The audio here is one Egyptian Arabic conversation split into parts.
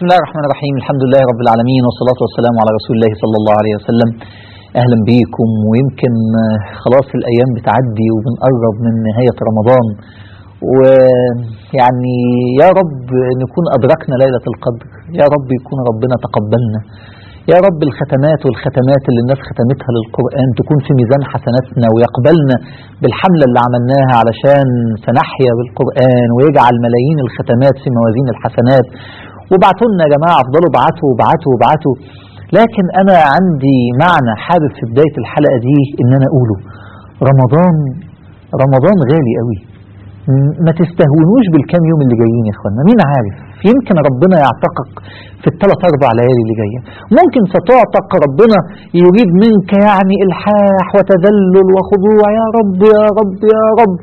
بسم الله الرحمن الرحيم الحمد لله رب العالمين والصلاة والسلام على رسول الله صلى الله عليه وسلم أهلا بيكم ويمكن آه، خلاص الأيام بتعدي وبنقرب من نهاية رمضان ويعني يا رب نكون أدركنا ليلة القدر يا رب يكون ربنا تقبلنا يا رب الختمات والختمات اللي الناس ختمتها للقرآن تكون في ميزان حسناتنا ويقبلنا بالحملة اللي عملناها علشان سنحيا بالقرآن ويجعل ملايين الختمات في موازين الحسنات وابعتوا لنا يا جماعة افضلوا ابعتوا وابعتوا وابعتوا لكن أنا عندي معنى حابب في بداية الحلقة دي إن أنا أقوله رمضان رمضان غالي قوي م- ما تستهونوش بالكام يوم اللي جايين يا اخوانا مين عارف يمكن ربنا يعتقك في الثلاث اربع ليالي اللي جايه ممكن ستعتق ربنا يريد منك يعني الحاح وتذلل وخضوع يا رب يا رب يا رب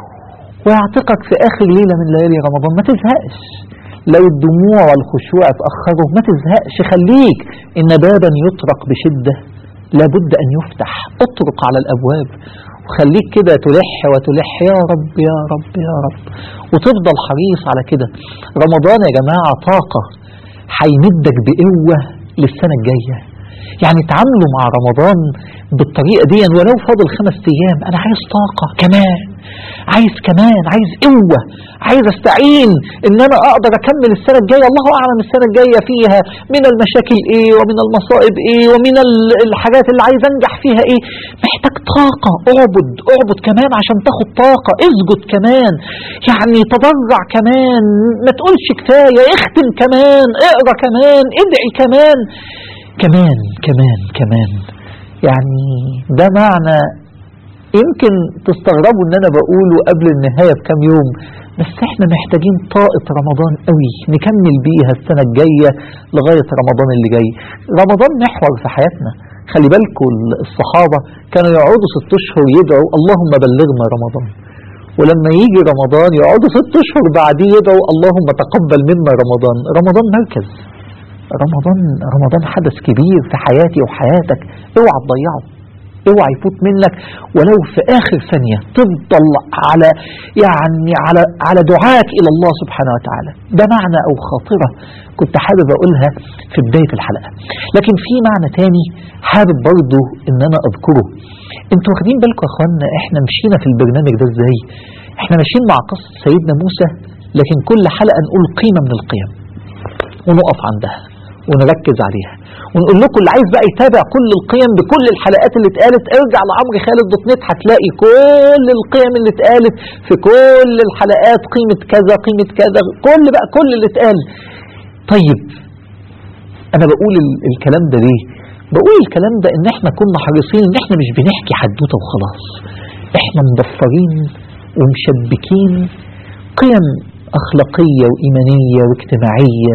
ويعتقك في اخر ليله من ليالي رمضان ما تزهقش لو الدموع والخشوع اتاخروا ما تزهقش خليك ان بابا يطرق بشده لابد ان يفتح اطرق على الابواب وخليك كده تلح وتلح يا رب يا رب يا رب وتفضل حريص على كده رمضان يا جماعة طاقة هيمدك بقوة للسنة الجاية يعني تعاملوا مع رمضان بالطريقة دي ولو فاضل خمس أيام أنا عايز طاقة كمان عايز كمان عايز قوة عايز استعين ان انا اقدر اكمل السنة الجاية الله اعلم السنة الجاية فيها من المشاكل ايه ومن المصائب ايه ومن ال- الحاجات اللي عايز انجح فيها ايه محتاج طاقة اعبد اعبد كمان عشان تاخد طاقة اسجد كمان يعني تضرع كمان ما تقولش كفاية اختم كمان اقرا كمان ادعي كمان كمان كمان كمان يعني ده معنى يمكن تستغربوا ان انا بقوله قبل النهاية بكام يوم بس احنا محتاجين طاقة رمضان قوي نكمل بيها السنة الجاية لغاية رمضان اللي جاي رمضان محور في حياتنا خلي بالكم الصحابة كانوا يقعدوا ست اشهر يدعوا اللهم بلغنا رمضان ولما يجي رمضان يقعدوا ست اشهر بعديه يدعوا اللهم تقبل منا رمضان رمضان مركز رمضان رمضان حدث كبير في حياتي وحياتك اوعى تضيعه اوعى يفوت منك ولو في اخر ثانيه تفضل على يعني على على دعائك الى الله سبحانه وتعالى ده معنى او خاطره كنت حابب اقولها في بدايه الحلقه لكن في معنى تاني حابب برضه ان انا اذكره انتوا واخدين بالكم يا اخوانا احنا مشينا في البرنامج ده ازاي احنا ماشيين مع قصه سيدنا موسى لكن كل حلقه نقول قيمه من القيم ونقف عندها ونركز عليها ونقول لكم اللي عايز بقى يتابع كل القيم بكل الحلقات اللي اتقالت ارجع لعمرو خالد دوت نت هتلاقي كل القيم اللي اتقالت في كل الحلقات قيمة كذا قيمة كذا كل بقى كل اللي اتقال طيب انا بقول ال- الكلام ده ليه بقول الكلام ده ان احنا كنا حريصين ان احنا مش بنحكي حدوته وخلاص احنا مضفرين ومشبكين قيم اخلاقيه وايمانيه واجتماعيه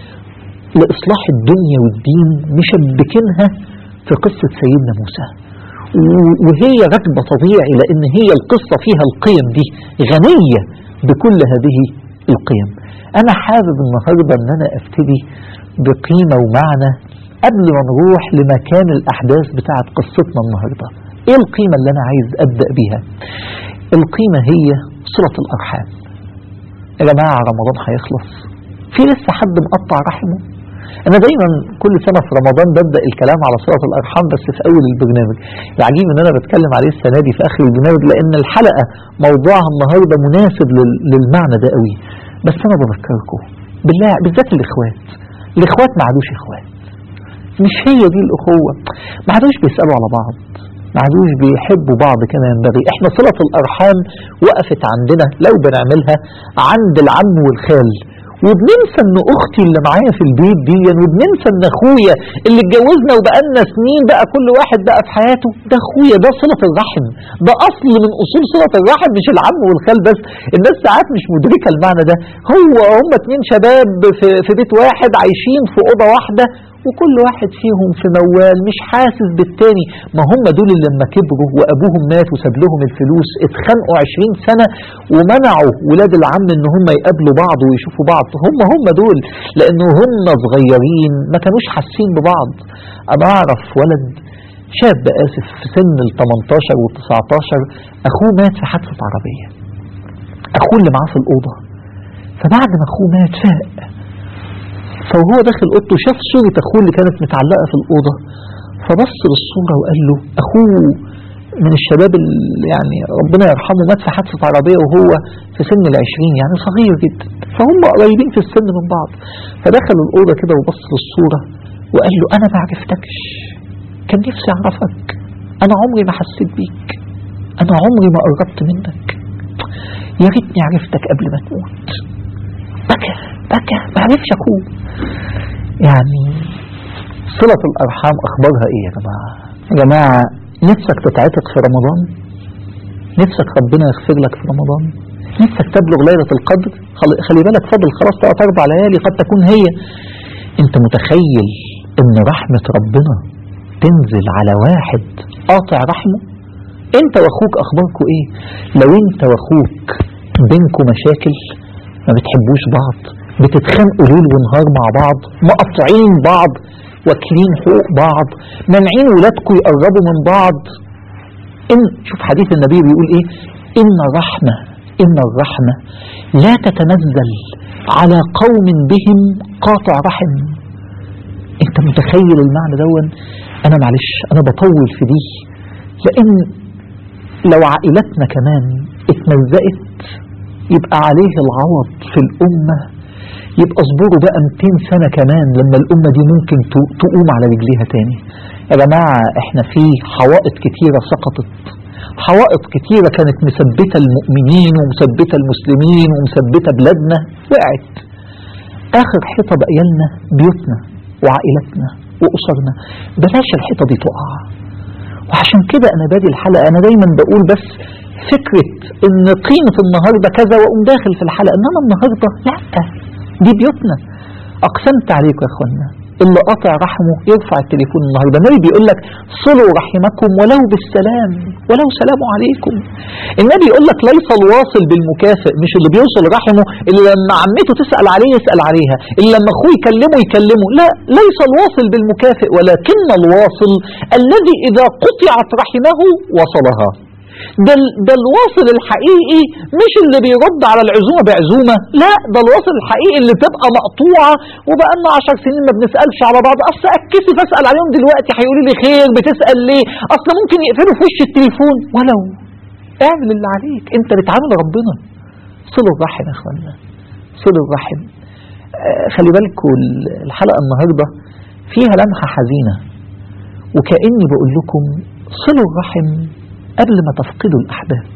لإصلاح الدنيا والدين مشبكينها في قصة سيدنا موسى و- وهي راكبة طبيعي لأن هي القصة فيها القيم دي غنية بكل هذه القيم أنا حابب النهاردة أن أنا أبتدي بقيمة ومعنى قبل ما نروح لمكان الأحداث بتاعت قصتنا النهاردة إيه القيمة اللي أنا عايز أبدأ بيها القيمة هي صلة الأرحام يا جماعة رمضان هيخلص في لسه حد مقطع رحمه انا دايما كل سنه في رمضان ببدا الكلام على صله الارحام بس في اول البرنامج العجيب ان انا بتكلم عليه السنه دي في اخر البرنامج لان الحلقه موضوعها النهارده مناسب لل- للمعنى ده قوي بس انا بذكركم بالله بالذات الاخوات الاخوات ما عادوش اخوات مش هي دي الاخوه ما عادوش بيسالوا على بعض ما عادوش بيحبوا بعض كما ينبغي احنا صله الارحام وقفت عندنا لو بنعملها عند العم والخال وبننسى ان اختي اللي معايا في البيت دي وبننسى ان اخويا اللي اتجوزنا وبقالنا سنين بقى كل واحد بقى في حياته ده اخويا ده صله الرحم ده اصل من اصول صله الرحم مش العم والخال بس الناس ساعات مش مدركه المعنى ده هو هم اتنين شباب في, في بيت واحد عايشين في اوضه واحده وكل واحد فيهم في موال مش حاسس بالتاني ما هم دول اللي لما كبروا وابوهم مات وساب لهم الفلوس اتخانقوا 20 سنه ومنعوا ولاد العم ان هم يقابلوا بعض ويشوفوا بعض هم هم دول لانه هم صغيرين ما كانوش حاسين ببعض انا اعرف ولد شاب اسف في سن ال 18 وال 19 اخوه مات في حادثه عربيه اخوه اللي معاه في الاوضه فبعد ما اخوه مات فاق فهو داخل اوضته شاف صورة اخوه اللي كانت متعلقة في الأوضة فبص للصورة وقال له اخوه من الشباب اللي يعني ربنا يرحمه مات في حادثة عربية وهو في سن العشرين يعني صغير جدا فهم قريبين في السن من بعض فدخل الأوضة كده وبص للصورة وقال له أنا ما عرفتكش كان نفسي أعرفك أنا عمري ما حسيت بيك أنا عمري ما قربت منك يا ريتني عرفتك قبل ما تموت بكى بكى ما عرفش أخوه يعني صلة الأرحام أخبارها إيه يا جماعة يا جماعة نفسك تتعتق في رمضان نفسك ربنا يغفر لك في رمضان نفسك تبلغ ليلة القدر خل- خلي بالك فضل خلاص تلات أربع ليالي قد تكون هي أنت متخيل إن رحمة ربنا تنزل على واحد قاطع رحمه أنت وأخوك أخباركوا إيه لو أنت وأخوك بينكوا مشاكل ما بتحبوش بعض بتتخانقوا ليل ونهار مع بعض مقطعين بعض واكلين حقوق بعض مانعين ولادكم يقربوا من بعض إن شوف حديث النبي بيقول ايه إن الرحمة إن الرحمة لا تتنزل على قوم بهم قاطع رحم انت متخيل المعنى دون انا معلش انا بطول في دي لان لو عائلتنا كمان اتمزقت يبقى عليه العوض في الامه يبقى اصبروا بقى 200 سنة كمان لما الأمة دي ممكن ت- تقوم على رجليها تاني يا جماعة احنا في حوائط كتيرة سقطت حوائط كتيرة كانت مثبتة المؤمنين ومثبتة المسلمين ومثبتة بلادنا وقعت آخر حيطة بقى لنا بيوتنا وعائلتنا وأسرنا بلاش الحيطة دي تقع وعشان كده أنا بادي الحلقة أنا دايما بقول بس فكرة إن قيمة النهاردة كذا وأقوم داخل في الحلقة إنما النهاردة لأ دي بيوتنا أقسمت عليكم يا أخوانا اللي قاطع رحمه يرفع التليفون النهارده النبي بيقول لك صلوا رحمكم ولو بالسلام ولو سلام عليكم النبي يقول لك ليس الواصل بالمكافئ مش اللي بيوصل رحمه اللي لما عمته تسأل عليه يسأل عليها اللي لما اخوه يكلمه يكلمه لا ليس الواصل بالمكافئ ولكن الواصل الذي إذا قطعت رحمه وصلها ده, ال- ده الواصل الحقيقي مش اللي بيرد على العزومة بعزومة لا ده الواصل الحقيقي اللي تبقى مقطوعة وبقى لنا 10 سنين ما بنسألش على بعض أصل أتكسف أسأل عليهم دلوقتي هيقولوا لي خير بتسأل ليه أصل ممكن يقفلوا في وش التليفون ولو اعمل اللي عليك أنت بتعامل ربنا صلوا الرحم يا اخوانا صلوا الرحم آه، خلي بالكم ال- الحلقة النهاردة فيها لمحة حزينة وكأني بقول لكم صلوا الرحم قبل ما تفقدوا الأحباب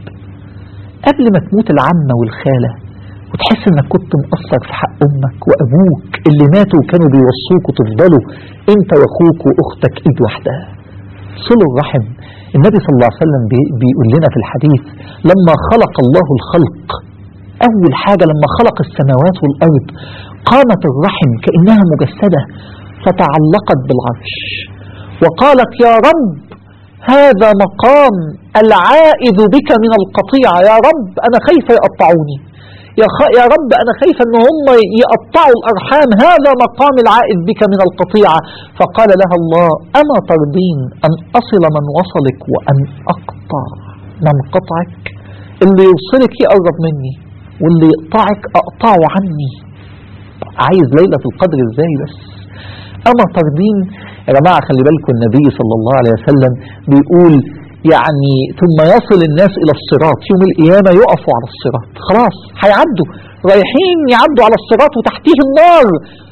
قبل ما تموت العمة والخالة وتحس انك كنت مقصر في حق امك وابوك اللي ماتوا وكانوا بيوصوك وتفضلوا انت واخوك واختك ايد واحده صلوا الرحم النبي صلى الله عليه وسلم بي- بيقول لنا في الحديث لما خلق الله الخلق أول حاجة لما خلق السماوات والأرض قامت الرحم كأنها مجسدة فتعلقت بالعرش وقالت يا رب هذا مقام العائد بك من القطيعة يا رب أنا خايفة يقطعوني يا, خ... يا رب أنا خايفة أن هم يقطعوا الأرحام هذا مقام العائد بك من القطيعة فقال لها الله أما ترضين أن أصل من وصلك وأن أقطع من قطعك اللي يوصلك يقرب مني واللي يقطعك أقطعه عني عايز ليلة القدر ازاي بس أما ترضين يا جماعة خلي بالكم النبي صلى الله عليه وسلم بيقول يعني ثم يصل الناس إلى الصراط يوم القيامة يقفوا على الصراط خلاص هيعدوا رايحين يعدوا على الصراط وتحتيه النار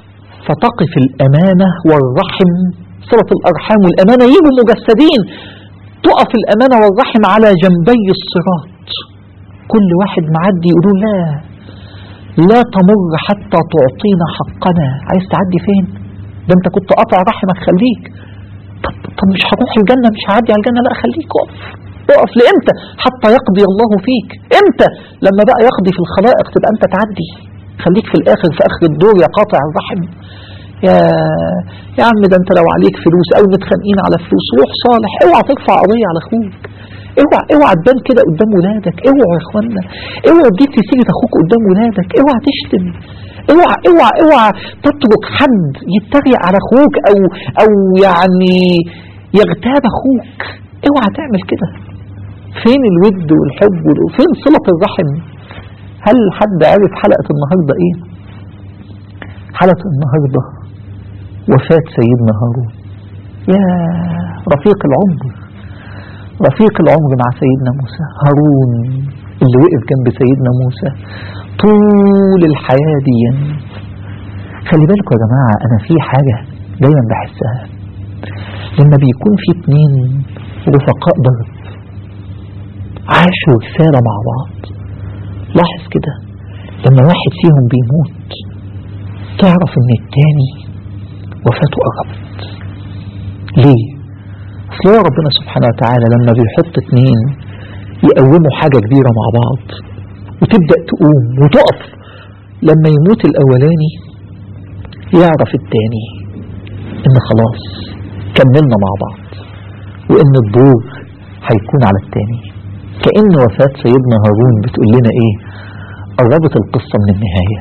فتقف الأمانة والرحم صلة الأرحام والأمانة يجوا مجسدين تقف الأمانة والرحم على جنبي الصراط كل واحد معدي يقولوا لا لا تمر حتى تعطينا حقنا عايز تعدي فين ده انت كنت قاطع رحمك خليك طب, طب مش هروح الجنة مش هعدي على الجنة لا خليك اقف اقف لامتى حتى يقضي الله فيك امتى لما بقى يقضي في الخلائق تبقى انت تعدي خليك في الاخر في اخر الدور يا قاطع الرحم يا يا عم ده انت لو عليك فلوس او متخانقين على فلوس روح صالح اوعى ترفع قضية على اخوك اوعى اوعى تبان كده قدام ولادك اوعى يا اخوانا اوعى تجيب في سيره اخوك قدام ولادك اوعى تشتم اوعى اوعى اوعى تترك حد يتريق على اخوك او او يعني يغتاب اخوك اوعى تعمل كده فين الود والحب وال- فين صلة الرحم هل حد عرف حلقة النهاردة ايه حلقة النهاردة وفاة سيدنا هارون يا رفيق العمر رفيق العمر مع سيدنا موسى هارون اللي وقف جنب سيدنا موسى طول الحياة دي خلي بالكم يا جماعة أنا في حاجة دايما بحسها لما بيكون في اتنين رفقاء ضرب عاشوا رسالة مع بعض لاحظ كده لما واحد فيهم بيموت تعرف ان التاني وفاته قربت ليه اصل هو ربنا سبحانه وتعالى لما بيحط اتنين يقوموا حاجة كبيرة مع بعض وتبدأ تقوم وتقف لما يموت الاولاني يعرف التاني ان خلاص كملنا مع بعض وان الدور هيكون على التاني كأن وفاة سيدنا هارون بتقول لنا ايه قربت القصة من النهاية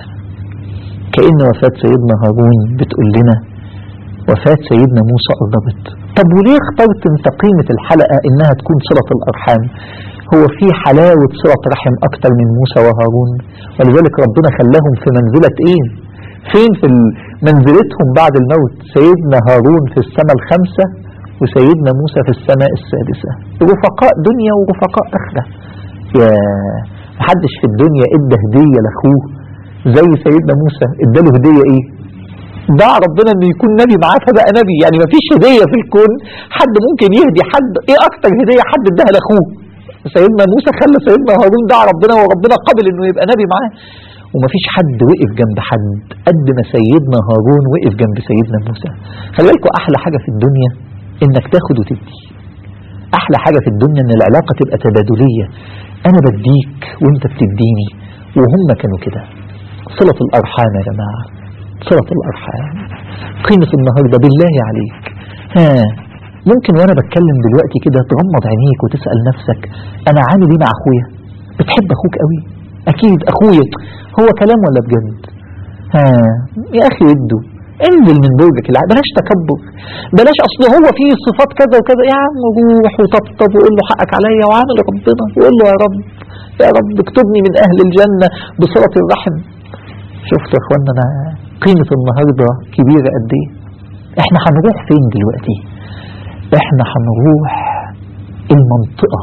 كأن وفاة سيدنا هارون بتقول لنا وفاة سيدنا موسى قربت طب وليه اخترت انت قيمة الحلقة انها تكون صلة الارحام هو في حلاوة صلة رحم اكتر من موسى وهارون ولذلك ربنا خلاهم في منزلة ايه فين في منزلتهم بعد الموت سيدنا هارون في السماء الخامسة وسيدنا موسى في السماء السادسة رفقاء دنيا ورفقاء آخرة يا محدش في الدنيا ادى هدية لاخوه زي سيدنا موسى اداله هدية ايه دعا ربنا انه يكون نبي معاه فبقى نبي يعني مفيش هدية في الكون حد ممكن يهدي حد ايه اكتر هدية حد اداها لاخوه سيدنا موسى خلى سيدنا هارون دعا ربنا وربنا قبل انه يبقى نبي معاه ومفيش حد وقف جنب حد قد ما سيدنا هارون وقف جنب سيدنا موسى خلي بالكم احلى حاجة في الدنيا انك تاخد وتدي احلى حاجة في الدنيا ان العلاقة تبقى تبادلية انا بديك وانت بتديني وهم كانوا كده صلة الارحام يا جماعة صلة الارحام قيمة النهاردة بالله عليك ها ممكن وانا بتكلم دلوقتي كده تغمض عينيك وتسأل نفسك انا عامل ايه مع اخويا بتحب اخوك قوي اكيد اخويا هو كلام ولا بجد ها يا اخي وده انزل من برجك العالي بلاش تكبر بلاش اصل هو فيه صفات كذا وكذا يا عم روح وطبطب وقول له حقك عليا وعامل ربنا وقول له يا رب يا رب اكتبني من اهل الجنة بصلة الرحم شفت يا اخوانا انا قيمة النهاردة كبيرة قد ايه احنا هنروح فين دلوقتي احنا هنروح المنطقة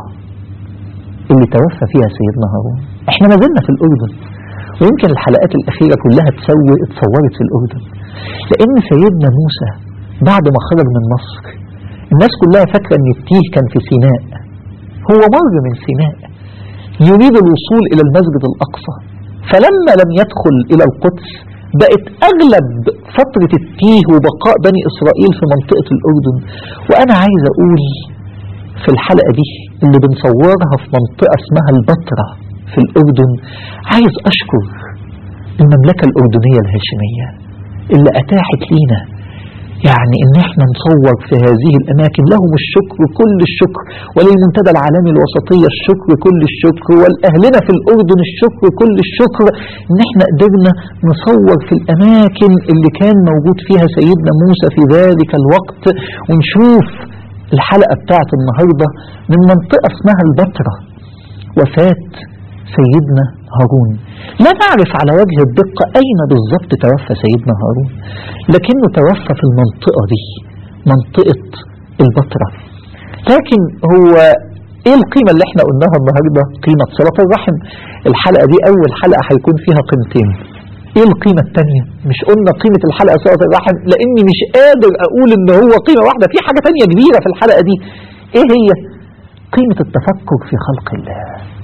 اللي توفى فيها سيدنا هارون احنا ما زلنا في الاردن ويمكن الحلقات الاخيرة كلها تسوي اتصورت في الاردن لان سيدنا موسى بعد ما خرج من مصر الناس كلها فاكرة ان التيه كان في سيناء هو مر من سيناء يريد الوصول الى المسجد الاقصى فلما لم يدخل الى القدس بقت اغلب فترة التيه وبقاء بني اسرائيل في منطقة الاردن وانا عايز اقول في الحلقة دي اللي بنصورها في منطقة اسمها البتراء في الاردن عايز اشكر المملكة الاردنية الهاشمية اللي اتاحت لينا يعني ان احنا نصور في هذه الاماكن لهم الشكر كل الشكر وللمنتدى العالمي الوسطية الشكر كل الشكر والاهلنا في الاردن الشكر كل الشكر ان احنا قدرنا نصور في الاماكن اللي كان موجود فيها سيدنا موسى في ذلك الوقت ونشوف الحلقة بتاعت النهاردة من منطقة اسمها البتراء وفاة سيدنا هارون لا نعرف على وجه الدقة أين بالضبط توفى سيدنا هارون لكنه توفى في المنطقة دي منطقة البتراء لكن هو ايه القيمة اللي احنا قلناها النهاردة قيمة صلاة الرحم الحلقة دي اول حلقة هيكون فيها قيمتين ايه القيمة التانية مش قلنا قيمة الحلقة صلاة الرحم لاني مش قادر اقول ان هو قيمة واحدة في حاجة تانية كبيرة في الحلقة دي ايه هي قيمة التفكر في خلق الله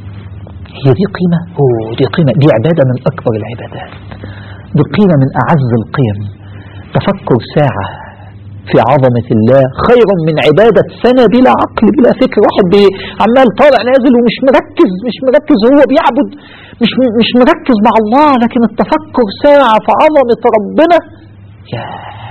هي دي قيمة أوه دي قيمة دي عبادة من أكبر العبادات دي قيمة من أعز القيم تفكر ساعة في عظمة الله خير من عبادة سنة بلا عقل بلا فكر واحد بي عمال طالع نازل ومش مركز مش مركز هو بيعبد مش مش مركز مع الله لكن التفكر ساعة في عظمة ربنا يا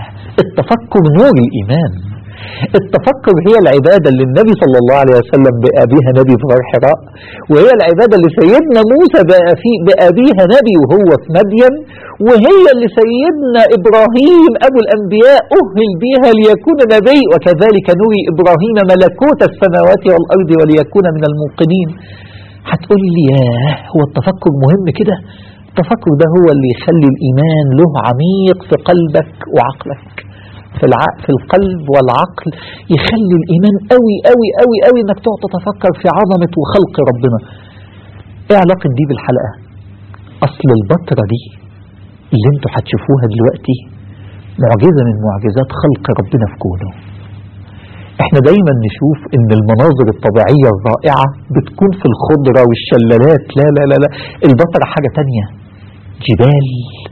التفكر نور الإيمان التفكر هي العبادة اللي النبي صلى الله عليه وسلم بقى بيها نبي في غار حراء وهي العبادة اللي سيدنا موسى بقى, في بقى بيها نبي وهو في مدين وهي اللي سيدنا إبراهيم أبو الأنبياء أهل بيها ليكون نبي وكذلك نري إبراهيم ملكوت السماوات والأرض وليكون من الموقنين هتقول لي ياه هو التفكر مهم كده التفكر ده هو اللي يخلي الإيمان له عميق في قلبك وعقلك في العقل في القلب والعقل يخلي الإيمان قوي قوي قوي قوي إنك تقعد تتفكر في عظمة وخلق ربنا إيه علاقة دي بالحلقة أصل البتراء دي اللي انتوا هتشوفوها دلوقتي معجزة من معجزات خلق ربنا في كونه احنا دايما نشوف ان المناظر الطبيعية الرائعة بتكون في الخضرة والشلالات لا لا لا لا البتراء حاجة تانية جبال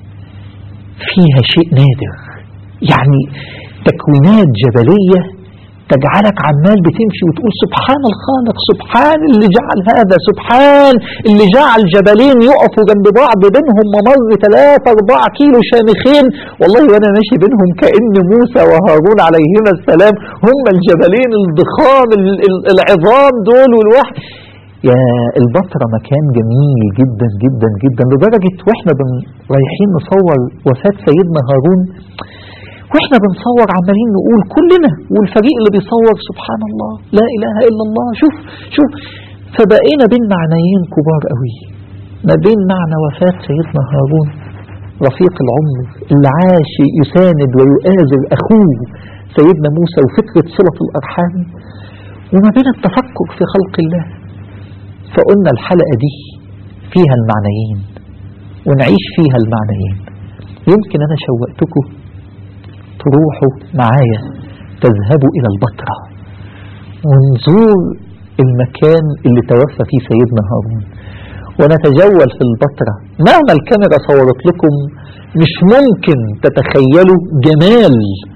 فيها شيء نادر يعني تكوينات جبلية تجعلك عمال بتمشي وتقول سبحان الخالق سبحان اللي جعل هذا سبحان اللي جعل جبلين يقفوا جنب بعض بينهم ممر 3 4 كيلو شامخين والله وانا ماشي بينهم كأن موسى وهارون عليهما السلام هم الجبلين الضخام ال- ال- العظام دول والوحي يا البصرة مكان جميل جدا جدا جدا لدرجة واحنا بن رايحين نصور وفاة سيدنا هارون واحنا بنصور عمالين نقول كلنا والفريق اللي بيصور سبحان الله لا اله الا الله شوف شوف فبقينا بين معنيين كبار قوي ما بين معنى وفاة سيدنا هارون رفيق العمر اللي عاش يساند ويؤازر اخوه سيدنا موسى وفكرة صلة الارحام وما بين التفكر في خلق الله فقلنا الحلقة دي فيها المعنيين ونعيش فيها المعنيين يمكن انا شوقتكم تروحوا معايا تذهبوا إلى البتراء ونزور المكان اللي توفى فيه سيدنا هارون ونتجول في البتراء مهما الكاميرا صورت لكم مش ممكن تتخيلوا جمال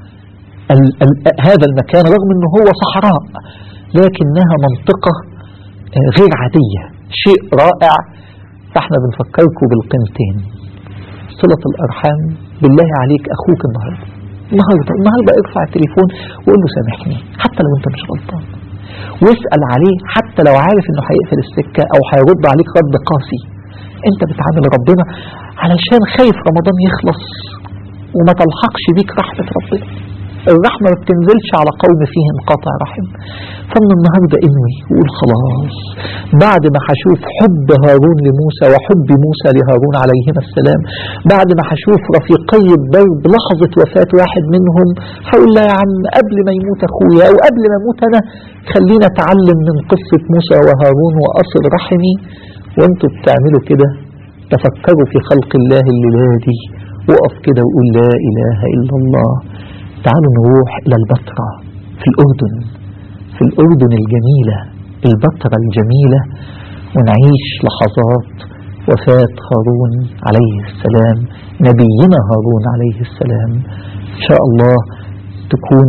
ال ال هذا المكان رغم انه هو صحراء لكنها منطقة آه، غير عادية شيء رائع فاحنا بنفكركم بالقيمتين صلة الأرحام بالله عليك أخوك النهاردة النهاردة النهاردة ارفع التليفون وقول له سامحني حتى لو انت مش غلطان واسأل عليه حتى لو عارف انه هيقفل السكة او هيرد عليك رد قاسي انت بتعامل ربنا علشان خايف رمضان يخلص وما تلحقش بيك رحمة ربنا الرحمة ما بتنزلش على قوم فيهم قاطع رحم فمن النهاردة انوي وقول خلاص بعد ما هشوف حب هارون لموسى وحب موسى لهارون عليهما السلام بعد ما هشوف رفيقي الدرب لحظة وفاة واحد منهم هقول لا يا عم قبل ما يموت اخويا او قبل ما اموت انا خلينا اتعلم من قصة موسى وهارون واصل رحمي وانتوا بتعملوا كده تفكروا في خلق الله الليلة دي وقف كده وقول لا اله الا الله تعالوا نروح إلى البتراء في الأردن في الأردن الجميلة البتراء الجميلة ونعيش لحظات وفاة هارون عليه السلام نبينا هارون عليه السلام إن شاء الله تكون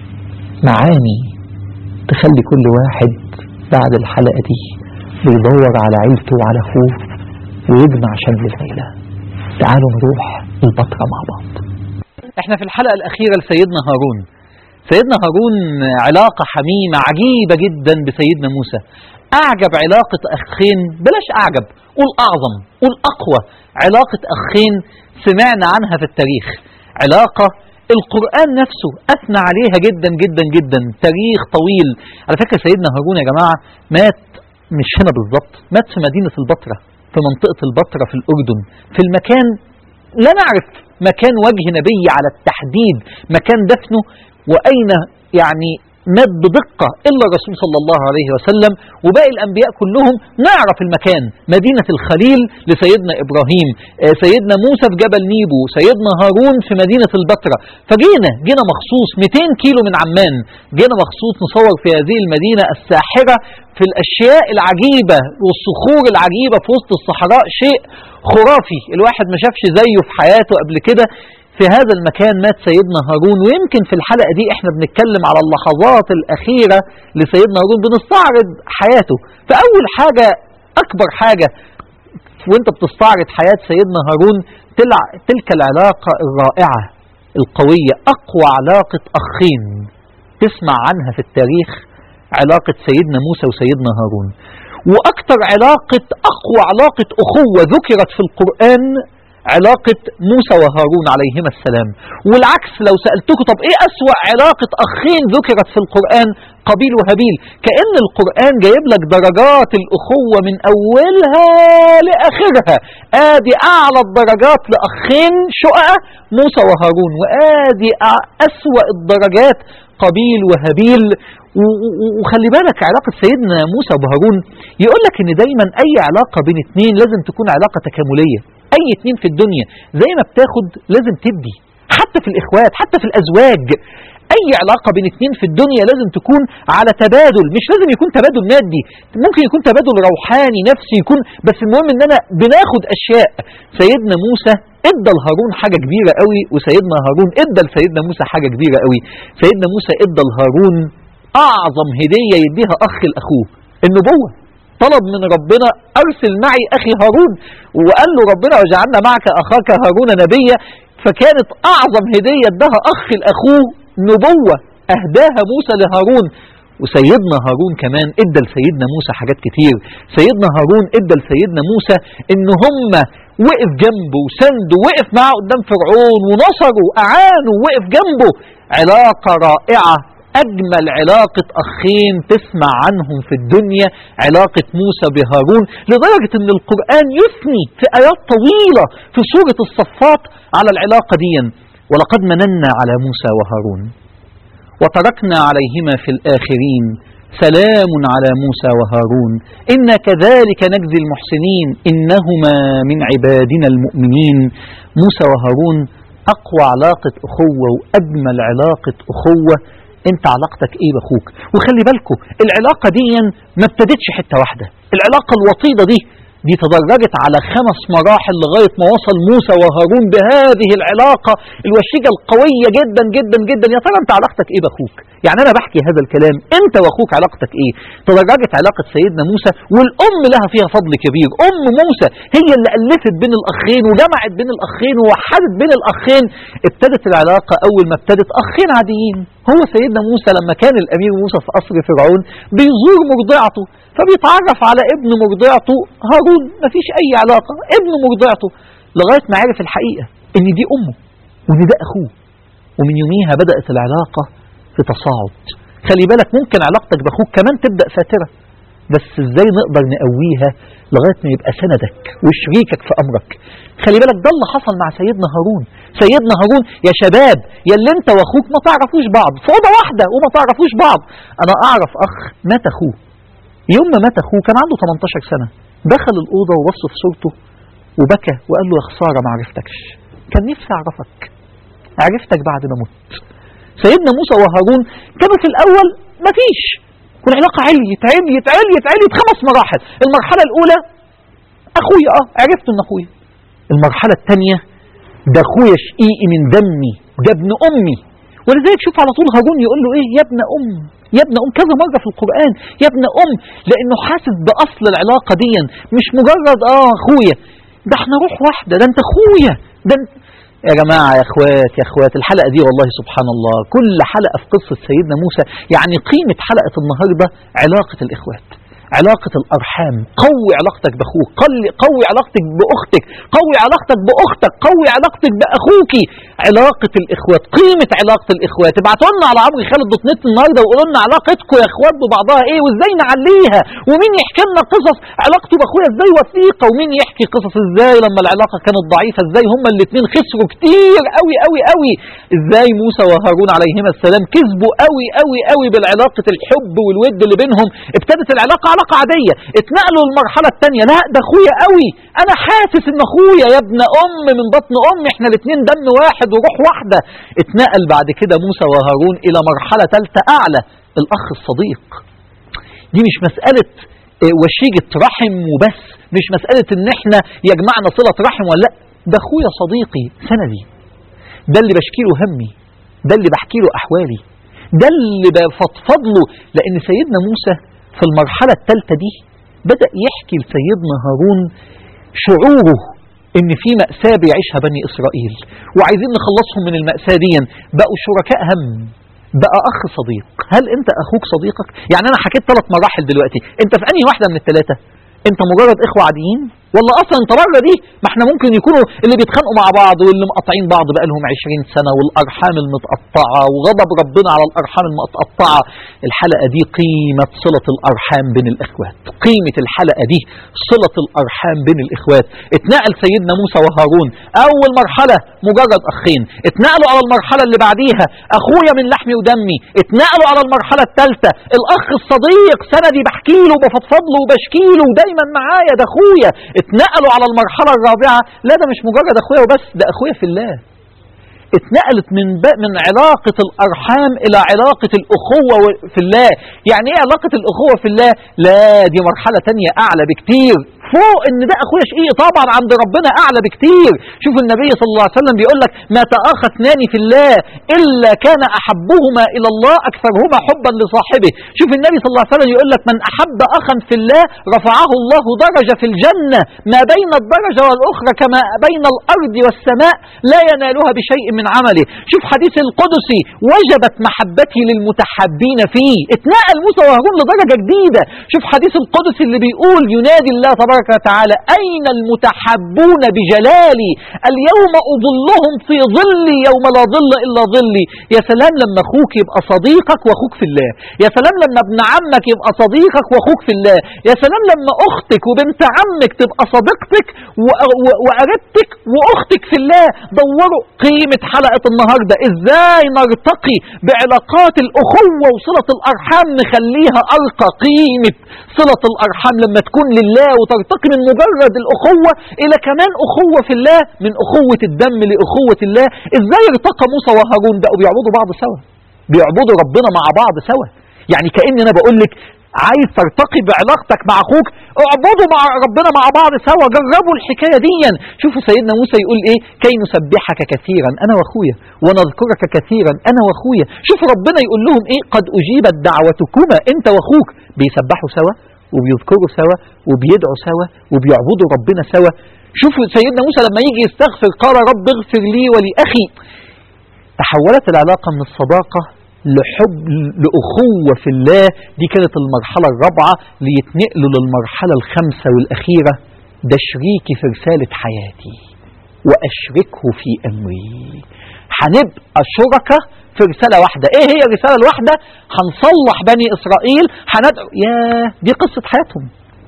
معاني تخلي كل واحد بعد الحلقة دي بيدور على عيلته وعلى أخوه ويجمع شمل العيلة تعالوا نروح البتراء مع بعض احنا في الحلقة الأخيرة لسيدنا هارون سيدنا هارون علاقة حميمة عجيبة جدا بسيدنا موسى أعجب علاقة أخين بلاش أعجب قول أعظم قول أقوى علاقة أخين سمعنا عنها في التاريخ علاقة القرآن نفسه أثنى عليها جدا جدا جدا تاريخ طويل على فكرة سيدنا هارون يا جماعة مات مش هنا بالظبط مات في مدينة البتراء في منطقة البتراء في الأردن في المكان لا نعرف مكان وجه نبي على التحديد مكان دفنه وأين يعني مات بدقة إلا الرسول صلى الله عليه وسلم وباقي الأنبياء كلهم نعرف المكان مدينة الخليل لسيدنا إبراهيم آه، سيدنا موسى في جبل نيبو سيدنا هارون في مدينة البتراء فجينا جينا مخصوص 200 كيلو من عمان جينا مخصوص نصور في هذه المدينة الساحرة في الأشياء العجيبة والصخور العجيبة في وسط الصحراء شيء خرافي الواحد ما شافش زيه في حياته قبل كده في هذا المكان مات سيدنا هارون ويمكن في الحلقة دي احنا بنتكلم على اللحظات الأخيرة لسيدنا هارون بنستعرض حياته فأول حاجة أكبر حاجة وانت بتستعرض حياة سيدنا هارون تلع تلك العلاقة الرائعة القوية أقوى علاقة أخين تسمع عنها في التاريخ علاقة سيدنا موسى وسيدنا هارون وأكثر علاقة أقوى علاقة أخوة ذكرت في القرآن علاقة موسى وهارون عليهما السلام والعكس لو سألتكم طب ايه أسوأ علاقة أخين ذكرت في القرآن قبيل وهابيل كأن القرآن جايب لك درجات الأخوة من أولها لآخرها آدي أعلى الدرجات لأخين شقة موسى وهارون وآدي أسوأ الدرجات قبيل وهابيل وخلي بالك علاقة سيدنا موسى وهارون يقول لك ان دايما اي علاقة بين اتنين لازم تكون علاقة تكاملية اي اتنين في الدنيا زي ما بتاخد لازم تدي حتى في الاخوات حتى في الازواج اي علاقة بين اتنين في الدنيا لازم تكون على تبادل مش لازم يكون تبادل مادي ممكن يكون تبادل روحاني نفسي يكون بس المهم ان انا بناخد اشياء سيدنا موسى ادى لهارون حاجة كبيرة قوي وسيدنا هارون ادى لسيدنا موسى حاجة كبيرة قوي سيدنا موسى ادى لهارون اعظم هدية يديها اخ لاخوه النبوة طلب من ربنا ارسل معي اخي هارون وقال له ربنا وجعلنا معك اخاك هارون نبيا فكانت اعظم هدية اداها اخ لاخوه نبوة اهداها موسى لهارون وسيدنا هارون كمان ادى لسيدنا موسى حاجات كتير سيدنا هارون ادى لسيدنا موسى ان هم وقف جنبه وسنده وقف معه قدام فرعون ونصره وأعانه ووقف جنبه علاقة رائعة أجمل علاقة أخين تسمع عنهم في الدنيا علاقة موسى بهارون لدرجة أن القرآن يثني في آيات طويلة في سورة الصفات على العلاقة دي ولقد مننا على موسى وهارون وتركنا عليهما في الآخرين سلام على موسى وهارون إنا كذلك نجزي المحسنين إنهما من عبادنا المؤمنين موسى وهارون أقوى علاقة أخوة وأجمل علاقة أخوة انت علاقتك ايه باخوك وخلي بالكم العلاقة دي ما ابتدتش حتة واحدة العلاقة الوطيدة دي دي تدرجت على خمس مراحل لغاية ما وصل موسى وهارون بهذه العلاقة الوشيجة القوية جدا جدا جدا يا ترى انت علاقتك ايه باخوك يعني انا بحكي هذا الكلام انت واخوك علاقتك ايه تدرجت علاقة سيدنا موسى والام لها فيها فضل كبير ام موسى هي اللي الفت بين الاخين وجمعت بين الاخين ووحدت بين الاخين ابتدت العلاقة اول ما ابتدت اخين عاديين هو سيدنا موسى لما كان الامير موسى في قصر فرعون بيزور مرضعته فبيتعرف على ابن مرضعته هارون مفيش اي علاقة ابن مرضعته لغاية ما عرف الحقيقة ان دي امه وان ده اخوه ومن يوميها بدأت العلاقة في تصاعد خلي بالك ممكن علاقتك باخوك كمان تبدأ فاترة بس ازاي نقدر نقويها لغاية ما يبقى سندك وشريكك في امرك خلي بالك ده اللي حصل مع سيدنا هارون سيدنا هارون يا شباب يا اللي انت واخوك ما تعرفوش بعض في اوضه واحده وما تعرفوش بعض انا اعرف اخ مات اخوه يوم ما مات اخوه كان عنده 18 سنه دخل الاوضه وبص في صورته وبكى وقال له يا خساره ما عرفتكش كان نفسي اعرفك عرفتك بعد ما مت سيدنا موسى وهارون كانوا في الاول مفيش والعلاقة عليت عليت عليت عليت خمس مراحل المرحلة الأولى أخويا أه عرفت إن أخويا المرحلة الثانية ده أخويا شقيقي من دمي ده ابن أمي ولذلك شوف على طول هارون يقول له إيه يا ابن أم يا ابن أم كذا مرة في القرآن يا ابن أم لأنه حاسس بأصل العلاقة دي مش مجرد آه أخويا ده احنا روح واحدة ده أنت أخويا ده انت يا جماعة يا اخوات يا اخوات الحلقة دي والله سبحان الله كل حلقة في قصة سيدنا موسى يعني قيمة حلقة النهاردة علاقة الإخوات علاقة الأرحام قوي علاقتك بأخوك قوي علاقتك بأختك قوي علاقتك بأختك قوي علاقتك بأخوك علاقة الإخوات قيمة علاقة الإخوات ابعتوا لنا على عمرو خالد دوت نت النهارده وقولوا لنا علاقتكم يا إخوات ببعضها إيه وإزاي نعليها ومين يحكي لنا قصص علاقته بأخويا إزاي وثيقة ومين يحكي قصص إزاي لما العلاقة كانت ضعيفة إزاي هما الاثنين خسروا كتير قوي قوي قوي إزاي موسى وهارون عليهما السلام كسبوا قوي قوي قوي بالعلاقة الحب والود اللي بينهم ابتدت العلاقة علاقة عادية اتنقلوا للمرحلة الثانية لا ده اخويا قوي انا حاسس ان اخويا يا ابن ام من بطن امي احنا الاثنين دم واحد وروح واحدة اتنقل بعد كده موسى وهارون الى مرحلة ثالثة اعلى الاخ الصديق دي مش مسألة وشيجة رحم وبس مش مسألة ان احنا يجمعنا صلة رحم ولا لا ده اخويا صديقي سندي ده اللي بشكي له همي ده اللي بحكي له احوالي ده اللي بفضفض له لان سيدنا موسى في المرحلة الثالثة دي بدأ يحكي لسيدنا هارون شعوره ان في مأساة بيعيشها بني اسرائيل وعايزين نخلصهم من المأساة دي بقوا شركاء هم بقى اخ صديق هل انت اخوك صديقك يعني انا حكيت ثلاث مراحل دلوقتي انت في انهي واحدة من الثلاثة انت مجرد اخوة عاديين ولا اصلا انت بره دي ما احنا ممكن يكونوا اللي بيتخانقوا مع بعض واللي مقاطعين بعض بقى لهم 20 سنه والارحام المتقطعه وغضب ربنا على الارحام المتقطعه الحلقه دي قيمه صله الارحام بين الاخوات قيمه الحلقه دي صله الارحام بين الاخوات اتنقل سيدنا موسى وهارون اول مرحله مجرد اخين اتنقلوا على المرحله اللي بعديها اخويا من لحمي ودمي اتنقلوا على المرحله الثالثه الاخ الصديق سندي بحكي له وبفضفض له وبشكي له ودايما معايا ده اخويا اتنقلوا على المرحلة الرابعة لا ده مش مجرد اخويا وبس ده اخويا في الله اتنقلت من من علاقة الأرحام إلى علاقة الأخوة في الله يعني إيه علاقة الأخوة في الله لا دي مرحلة تانية أعلى بكتير فوق ان ده اخويا شقيقي طبعا عند ربنا اعلى بكتير شوف النبي صلى الله عليه وسلم بيقول لك ما تآخى اثنان في الله الا كان احبهما الى الله اكثرهما حبا لصاحبه شوف النبي صلى الله عليه وسلم يقول لك من احب اخا في الله رفعه الله درجة في الجنة ما بين الدرجة والاخرى كما بين الارض والسماء لا ينالها بشيء من عمله شوف حديث القدسي وجبت محبتي للمتحبين فيه اتنقل موسى وهارون لدرجة جديدة شوف حديث القدسي اللي بيقول ينادي الله تبارك وتعالى أين المتحبون بجلالي اليوم أظلهم في ظلي يوم لا ظل إلا ظلي يا سلام لما أخوك يبقى صديقك وأخوك في الله يا سلام لما ابن عمك يبقى صديقك وأخوك في الله يا سلام لما أختك وبنت عمك تبقى صديقتك وقريبتك وأختك في الله دوروا قيمة حلقة النهاردة إزاي نرتقي بعلاقات الأخوة وصلة الأرحام نخليها أرقى قيمة صلة الأرحام لما تكون لله وترتقي من مجرد الأخوة إلى كمان أخوة في الله من أخوة الدم لأخوة الله إزاي ارتقى موسى وهارون بقوا بيعبدوا بعض سوا بيعبدوا ربنا مع بعض سوا يعني كأن أنا بقول لك عايز ترتقي بعلاقتك مع اخوك اعبدوا مع ربنا مع بعض سوا جربوا الحكايه دي شوفوا سيدنا موسى يقول ايه كي نسبحك كثيرا انا واخويا ونذكرك كثيرا انا واخويا شوفوا ربنا يقول لهم ايه قد اجيبت دعوتكما انت واخوك بيسبحوا سوا وبيذكروا سوا وبيدعوا سوا وبيعبدوا ربنا سوا شوفوا سيدنا موسى لما يجي يستغفر قال رب اغفر لي ولأخي تحولت العلاقة من الصداقة لحب لأخوة في الله دي كانت المرحلة الرابعة ليتنقلوا للمرحلة الخامسة والأخيرة ده شريكي في رسالة حياتي وأشركه في أمري هنبقى شركة في رسالة واحدة ايه هي الرسالة الواحدة هنصلح بني اسرائيل هندعو يا دي قصة حياتهم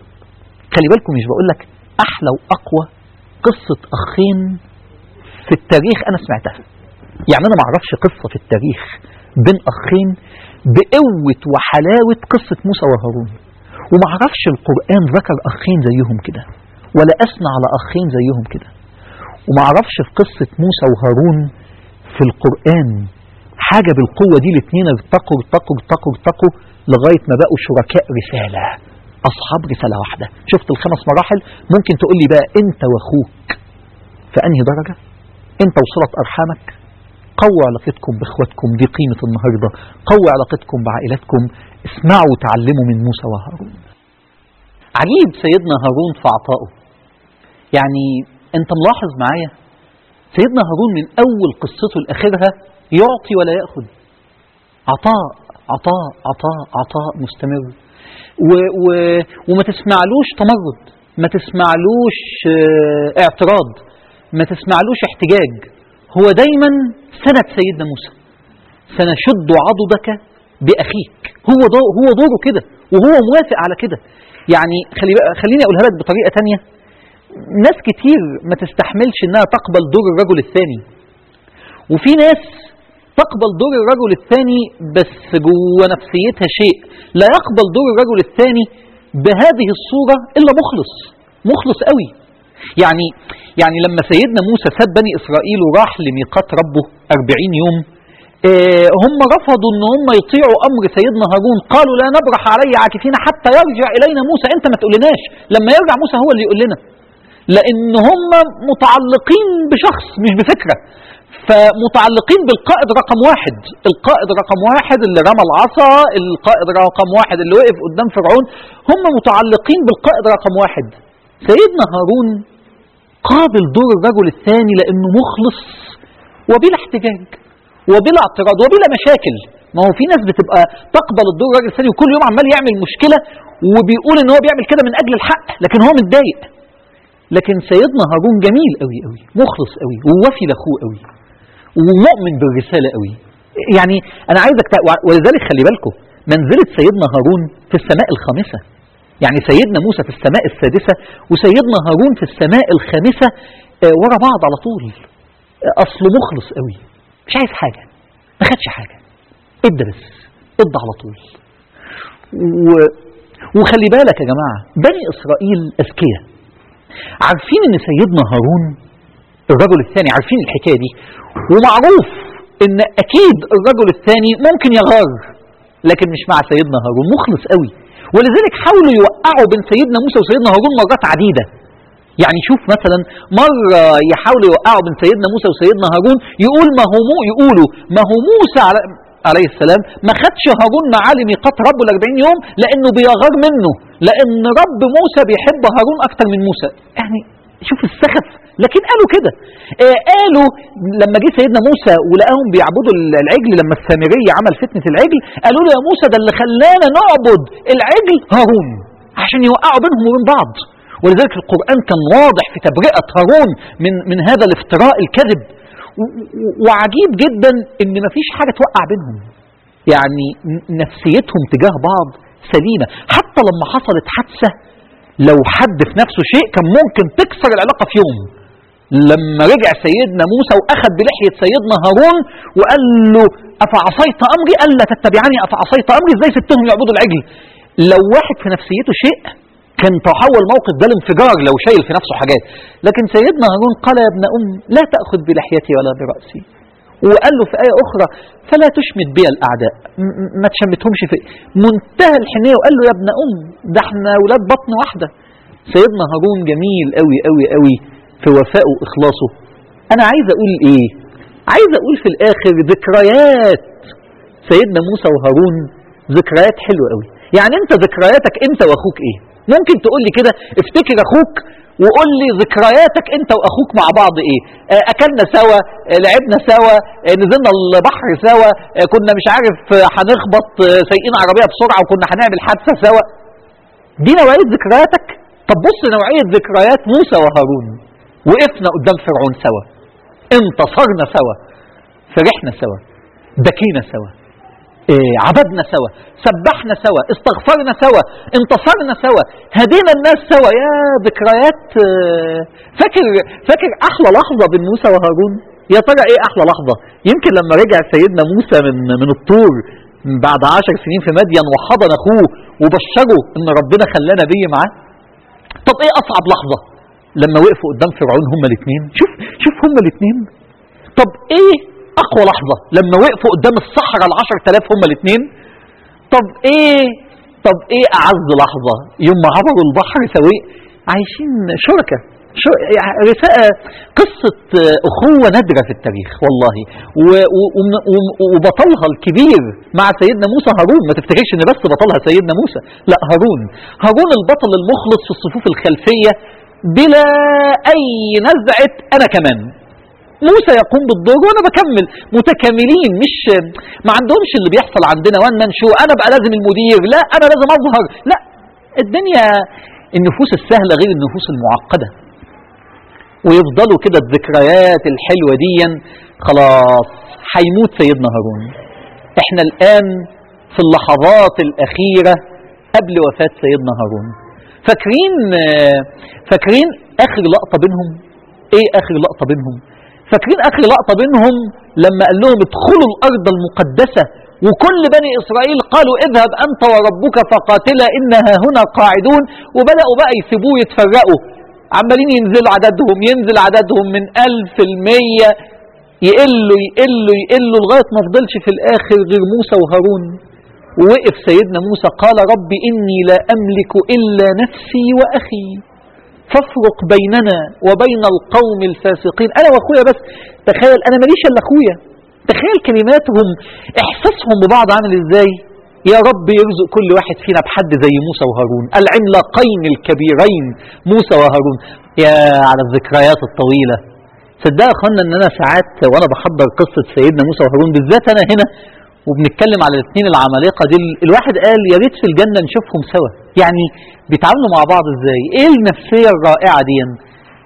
خلي بالكم مش بقول لك احلى واقوى قصة اخين في التاريخ انا سمعتها يعني انا ما اعرفش قصة في التاريخ بين اخين بقوة وحلاوة قصة موسى وهارون وما اعرفش القرآن ذكر اخين زيهم كده ولا اثنى على اخين زيهم كده وما اعرفش في قصة موسى وهارون في القرآن حاجة بالقوة دي الاثنين ارتقوا ارتقوا ارتقوا ارتقوا لغاية ما بقوا شركاء رسالة أصحاب رسالة واحدة شفت الخمس مراحل ممكن تقول لي بقى أنت وأخوك في أنهي درجة أنت وصلت أرحامك قووا علاقتكم بإخواتكم دي قيمة النهاردة قووا علاقتكم بعائلتكم اسمعوا وتعلموا من موسى وهارون عجيب سيدنا هارون في عطائه يعني انت ملاحظ معايا سيدنا هارون من أول قصته لآخرها يعطي ولا يأخذ عطاء عطاء عطاء عطاء مستمر و و وما تسمعلوش تمرد ما تسمعلوش اه اعتراض ما تسمعلوش احتجاج هو دايما سند سيدنا موسى سنشد عضدك بأخيك هو دور هو دوره كده وهو موافق على كده يعني خلي خليني أقولها لك بطريقة تانية ناس كتير ما تستحملش انها تقبل دور الرجل الثاني وفي ناس تقبل دور الرجل الثاني بس جوه نفسيتها شيء لا يقبل دور الرجل الثاني بهذه الصورة إلا مخلص مخلص قوي يعني يعني لما سيدنا موسى ساب بني إسرائيل وراح لميقات ربه أربعين يوم اه هم رفضوا ان هم يطيعوا امر سيدنا هارون قالوا لا نبرح علي عاكفين حتى يرجع الينا موسى انت ما تقولناش لما يرجع موسى هو اللي يقول لنا لان هم متعلقين بشخص مش بفكره فمتعلقين بالقائد رقم واحد القائد رقم واحد اللي رمى العصا القائد رقم واحد اللي وقف قدام فرعون هم متعلقين بالقائد رقم واحد سيدنا هارون قابل دور الرجل الثاني لأنه مخلص وبلا احتجاج وبلا اعتراض وبلا مشاكل ما هو في ناس بتبقى تقبل الدور الراجل الثاني وكل يوم عمال يعمل مشكلة وبيقول ان هو بيعمل كده من اجل الحق لكن هو متضايق لكن سيدنا هارون جميل قوي قوي مخلص قوي ووفي لاخوه قوي ومؤمن بالرساله قوي يعني انا عايزك تق... ولذلك خلي بالكم منزله سيدنا هارون في السماء الخامسه يعني سيدنا موسى في السماء السادسه وسيدنا هارون في السماء الخامسه آه، ورا بعض على طول آه، اصله مخلص قوي مش عايز حاجه ما خدش حاجه ادى بس ادى على طول و... وخلي بالك يا جماعه بني اسرائيل اذكياء عارفين ان سيدنا هارون الرجل الثاني عارفين الحكايه دي ومعروف ان اكيد الرجل الثاني ممكن يغار لكن مش مع سيدنا هارون مخلص قوي ولذلك حاولوا يوقعوا بين سيدنا موسى وسيدنا هارون مرات عديده يعني شوف مثلا مرة يحاولوا يوقعوا بين سيدنا موسى وسيدنا هارون يقول ما هو مو يقولوا ما هو موسى على عليه السلام ما خدش هارون معاه لميقات ربه ال 40 يوم لانه بيغار منه لان رب موسى بيحب هارون اكتر من موسى يعني شوف السخف لكن قالوا كده آه قالوا لما جه سيدنا موسى ولقاهم بيعبدوا العجل لما السامريه عمل فتنه العجل قالوا له يا موسى ده اللي خلانا نعبد العجل هارون عشان يوقعوا بينهم وبين بعض ولذلك القران كان واضح في تبرئه هارون من من هذا الافتراء الكذب وعجيب جدا ان مفيش حاجه توقع بينهم يعني نفسيتهم تجاه بعض سليمه حتى لما حصلت حادثه لو حد في نفسه شيء كان ممكن تكسر العلاقه في يوم لما رجع سيدنا موسى واخذ بلحيه سيدنا هارون وقال له افعصيت امري قال لا تتبعني افعصيت امري ازاي سبتهم يعبدوا العجل لو واحد في نفسيته شيء كان تحول موقف ده لانفجار لو شايل في نفسه حاجات لكن سيدنا هارون قال يا ابن أم لا تأخذ بلحيتي ولا برأسي وقال له في آية أخرى فلا تشمت بي الأعداء ما تشمتهمش في منتهى الحنية وقال له يا ابن أم ده احنا أولاد بطن واحدة سيدنا هارون جميل قوي قوي قوي في وفائه وإخلاصه أنا عايز أقول إيه عايز أقول في الآخر ذكريات سيدنا موسى وهارون ذكريات حلوة قوي يعني أنت ذكرياتك أنت وأخوك إيه ممكن تقول لي كده افتكر اخوك وقول لي ذكرياتك انت واخوك مع بعض ايه اه اكلنا سوا اه لعبنا سوا اه نزلنا البحر سوا كنا مش عارف هنخبط سايقين عربيه بسرعه وكنا هنعمل حادثه سوا دي نوعيه ذكرياتك طب بص نوعيه ذكريات موسى وهارون وقفنا قدام فرعون سوا انتصرنا سوا فرحنا سوا بكينا سوا إيه عبدنا سوا سبحنا سوا استغفرنا سوا انتصرنا سوا هدينا الناس سوا يا ذكريات فاكر فاكر احلى لحظه بين موسى وهارون يا ترى ايه احلى لحظه يمكن لما رجع سيدنا موسى من من الطور بعد عشر سنين في مدين وحضن اخوه وبشره ان ربنا خلاه نبي معاه طب ايه اصعب لحظه لما وقفوا قدام فرعون هما الاثنين شوف شوف هما الاثنين طب ايه اقوى لحظة لما وقفوا قدام الصحراء العشر تلاف هما الاثنين طب ايه طب ايه اعز لحظة يوم ما عبروا البحر سوي عايشين شركة شو يعني رسالة قصة أخوة نادرة في التاريخ والله و و و وبطلها الكبير مع سيدنا موسى هارون ما تفتكرش ان بس بطلها سيدنا موسى لا هارون هارون البطل المخلص في الصفوف الخلفية بلا أي نزعة أنا كمان موسى يقوم بالدور وانا بكمل متكاملين مش ما عندهمش اللي بيحصل عندنا وان من شو انا بقى لازم المدير لا انا لازم اظهر لا الدنيا النفوس السهلة غير النفوس المعقدة ويفضلوا كده الذكريات الحلوة دي خلاص هيموت سيدنا هارون احنا الان في اللحظات الاخيرة قبل وفاة سيدنا هارون فاكرين فاكرين اخر لقطة بينهم ايه اخر لقطة بينهم فاكرين اخر لقطه بينهم لما قال لهم ادخلوا الارض المقدسه وكل بني اسرائيل قالوا اذهب انت وربك فقاتلا انها هنا قاعدون وبداوا بقى يسيبوه يتفرقوا عمالين ينزلوا عددهم ينزل عددهم من ألف المية يقلوا يقلوا يقلوا لغاية ما فضلش في الآخر غير موسى وهارون ووقف سيدنا موسى قال رب إني لا أملك إلا نفسي وأخي فافرق بيننا وبين القوم الفاسقين انا واخويا بس تخيل انا ماليش الا اخويا تخيل كلماتهم احساسهم ببعض عامل ازاي يا رب يرزق كل واحد فينا بحد زي موسى وهارون العملاقين الكبيرين موسى وهارون يا على الذكريات الطويلة صدق يا اخوانا ان انا ساعات وانا بحضر قصة سيدنا موسى وهارون بالذات انا هنا وبنتكلم على الاثنين العمالقه دي الواحد قال يا ريت في الجنه نشوفهم سوا يعني بيتعاملوا مع بعض ازاي ايه النفسيه الرائعه دي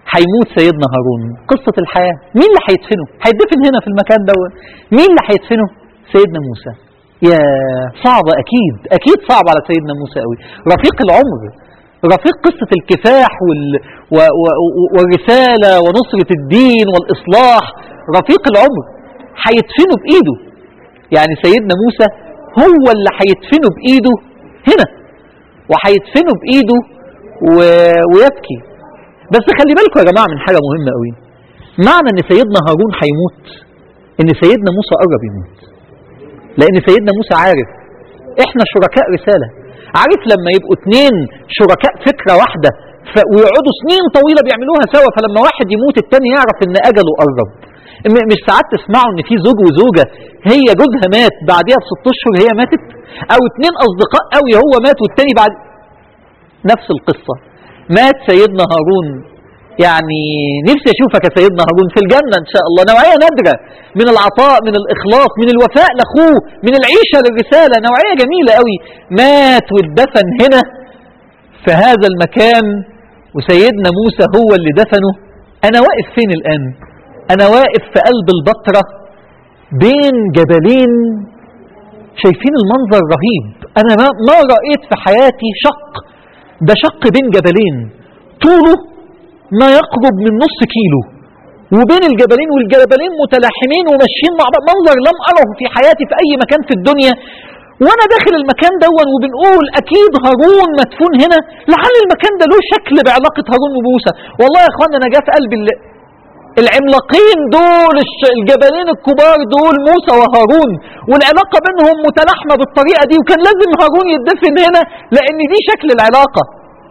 هيموت سيدنا هارون قصة الحياة مين اللي هيدفنه هيدفن هنا في المكان ده مين اللي هيدفنه سيدنا موسى يا صعبة أكيد أكيد صعب على سيدنا موسى قوي رفيق العمر رفيق قصة الكفاح وال... و... و... والرسالة ونصرة الدين والإصلاح رفيق العمر هيدفنه بإيده يعني سيدنا موسى هو اللي هيدفنه بإيده هنا وهيدفنه بإيده و... ويبكي بس خلي بالكم يا جماعة من حاجة مهمة قوي معنى ان سيدنا هارون هيموت ان سيدنا موسى قرب يموت لان سيدنا موسى عارف احنا شركاء رسالة عارف لما يبقوا اتنين شركاء فكرة واحدة ف... ويقعدوا سنين طويلة بيعملوها سوا فلما واحد يموت التاني يعرف ان اجله قرب م- مش ساعات تسمعوا ان في زوج وزوجة هي جوزها مات بعديها بست اشهر هي ماتت او اتنين اصدقاء قوي هو مات والتاني بعد نفس القصة مات سيدنا هارون يعني نفسي اشوفك يا سيدنا هارون في الجنة ان شاء الله نوعية نادرة من العطاء من الاخلاص من الوفاء لاخوه من العيشة للرسالة نوعية جميلة قوي مات واتدفن هنا في هذا المكان وسيدنا موسى هو اللي دفنه انا واقف فين الان انا واقف في قلب البطرة بين جبلين شايفين المنظر رهيب انا ما, ما رأيت في حياتي شق ده شق بين جبلين طوله ما يقرب من نص كيلو وبين الجبلين والجبلين متلاحمين وماشيين مع بعض منظر لم أره في حياتي في أي مكان في الدنيا وانا داخل المكان دون وبنقول اكيد هارون مدفون هنا لعل المكان ده له شكل بعلاقة هارون وموسى والله يا اخوانا انا جاء في قلبي ال- العملاقين دول الش- الجبلين الكبار دول موسى وهارون والعلاقة بينهم متلاحمة بالطريقة دي وكان لازم هارون يدفن هنا لان دي شكل العلاقة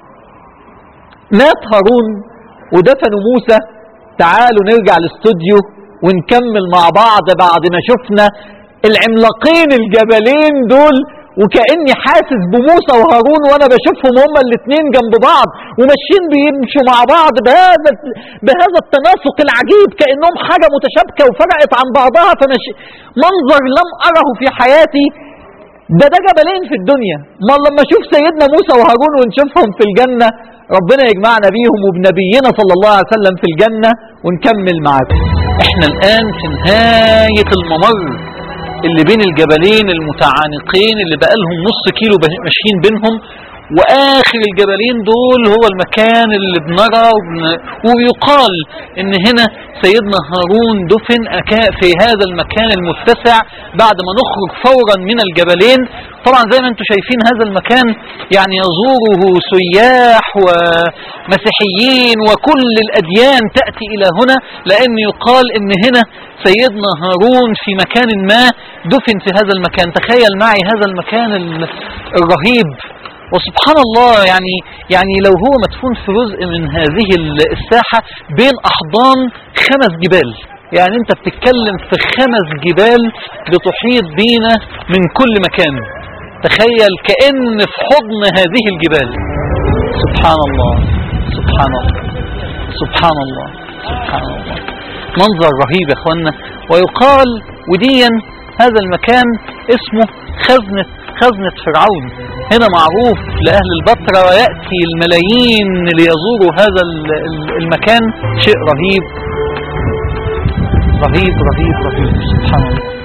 مات هارون ودفنوا موسى تعالوا نرجع الاستوديو ونكمل مع بعض بعد ما شفنا العملاقين الجبلين دول وكأني حاسس بموسى وهارون وانا بشوفهم هما الاثنين جنب بعض وماشيين بيمشوا مع بعض بهذا بهذا التناسق العجيب كأنهم حاجة متشابكة وفرقت عن بعضها فماشي منظر لم أره في حياتي ده ده جبلين في الدنيا ما لما اشوف سيدنا موسى وهارون ونشوفهم في الجنة ربنا يجمعنا بيهم وبنبينا صلى الله عليه وسلم في الجنة ونكمل معاكم احنا الان في نهاية الممر اللي بين الجبلين المتعانقين اللي بقالهم نص كيلو باش- ماشيين بينهم واخر الجبلين دول هو المكان اللي بنرى وبن- ويقال ان هنا سيدنا هارون دفن أكا- في هذا المكان المتسع بعد ما نخرج فورا من الجبلين طبعا زي ما انتم شايفين هذا المكان يعني يزوره سياح ومسيحيين وكل الاديان تأتي الى هنا لان يقال ان هنا سيدنا هارون في مكان ما دفن في هذا المكان تخيل معي هذا المكان ال- الرهيب وسبحان الله يعني يعني لو هو مدفون في جزء من هذه ال- الساحة بين أحضان خمس جبال يعني انت بتتكلم في خمس جبال بتحيط بينا من كل مكان تخيل كأن في حضن هذه الجبال سبحان الله سبحان الله سبحان الله سبحان الله منظر رهيب يا اخوانا ويقال وديا هذا المكان اسمه خزنة خزنة فرعون هنا معروف لأهل البتراء ويأتي الملايين ليزوروا هذا ال- ال- المكان شيء رهيب رهيب رهيب رهيب سبحان الله